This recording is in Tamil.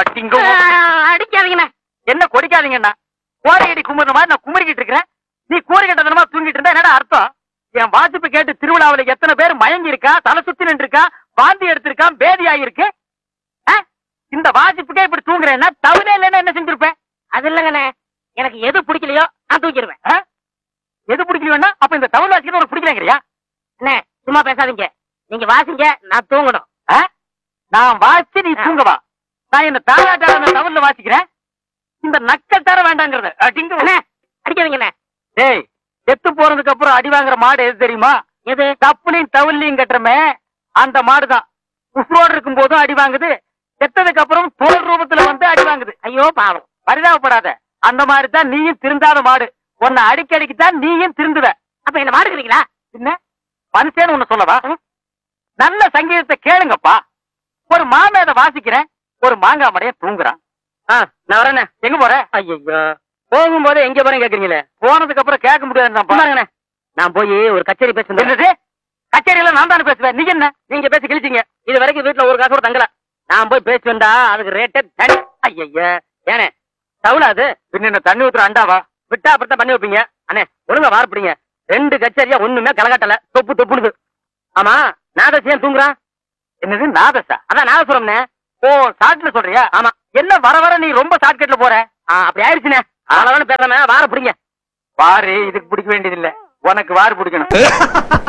அடிங்க அடிக்காதீங்கண்ணே என்ன கொடிக்காதீங்கண்ணா கோரி அடி கும்பிடுற மாதிரி நான் குமரிக்கிட்டு இருக்கிறேன் நீ கூறு கட்டதனமா தூங்கிட்டு இருந்தா என்னடா அர்த்தம் என் வாசிப்பு கேட்டு திருவிழாவுல எத்தனை பேர் மயங்கி இருக்கா தலை சுத்தி நின்று இருக்கா வாந்தி எடுத்திருக்கான் பேதி ஆகிருக்கு ஆ? இந்த வாசிப்புக்கே இப்படி தூங்குறேன்னா தவணை இல்லைன்னா என்ன செஞ்சிருப்பேன் அது இல்லைங்கண்ணே எனக்கு எது பிடிக்கலையோ நான் தூக்கிடுவேன் ஆ? எது பிடிக்கலன்னா அப்ப இந்த தமிழ் வாசிக்கிறது உனக்கு பிடிக்கலங்கிறியா அண்ணே சும்மா பேசாதீங்க நீங்க வாசிங்க நான் தூங்கணும் ஆ? நான் வாசி நீ தூங்கவா நான் என்ன தாராட்டாள தமிழ்ல வாசிக்கிறேன் இந்த நக்கல் தர வேண்டாங்கிறது அடிங்க அண்ணே அடிக்காதீங்கண்ணே டேய் செத்து போறதுக்கு அப்புறம் அடி வாங்குற மாடு எது தெரியுமா எது கப்புலையும் தவிலையும் கட்டுறமே அந்த மாடுதான் உசுரோடு இருக்கும் போதும் அடி வாங்குது செத்ததுக்கு அப்புறம் தோல் ரூபத்துல வந்து அடி வாங்குது ஐயோ பாவம் பரிதாபப்படாத அந்த மாதிரி தான் நீயும் திருந்தாத மாடு உன்னை அடிக்கடிக்கு தான் நீயும் திருந்துவ அப்ப என்ன மாடுக்கிறீங்களா என்ன மனுஷன் ஒண்ணு சொல்லவா நல்ல சங்கீதத்தை கேளுங்கப்பா ஒரு மாமேத வாசிக்கிறேன் ஒரு மாங்காய் மடைய தூங்குறான் நான் வரேன் எங்க போற ஐயோ போகும்போது எங்க போறேன் கேக்குறீங்களே போனதுக்கு அப்புறம் கேட்க முடியாது நான் போய் ஒரு கச்சேரி பேசுறது கச்சேரியில நான் தானே பேசுவேன் நீங்க என்ன நீங்க பேசி கிழிச்சீங்க இது வரைக்கும் வீட்டுல ஒரு காசு கூட தங்கல நான் போய் பேசி வந்தா அதுக்கு ரேட்டே தனி ஐயா ஏனே தவுலாது பின்ன என்ன தண்ணி ஊத்துற அண்டாவா விட்டா அப்புறம் பண்ணி வைப்பீங்க அண்ணே ஒழுங்கா வார்ப்பிடுங்க ரெண்டு கச்சேரியா ஒண்ணுமே கலகாட்டல தொப்பு தொப்புனுது ஆமா நாதஸ் ஏன் தூங்குறான் என்னது நாதஸா அதான் நாதசுரம்னே ஓ ஷார்ட்ல சொல்றியா ஆமா என்ன வர வர நீ ரொம்ப ஷார்ட்கட்ல போற ஆ, அப்படி ஆயிடுச்சுனே அதனால பேசாம வார பிடிங்க வாரு இதுக்கு பிடிக்க வேண்டியது இல்ல உனக்கு வாரு பிடிக்கணும்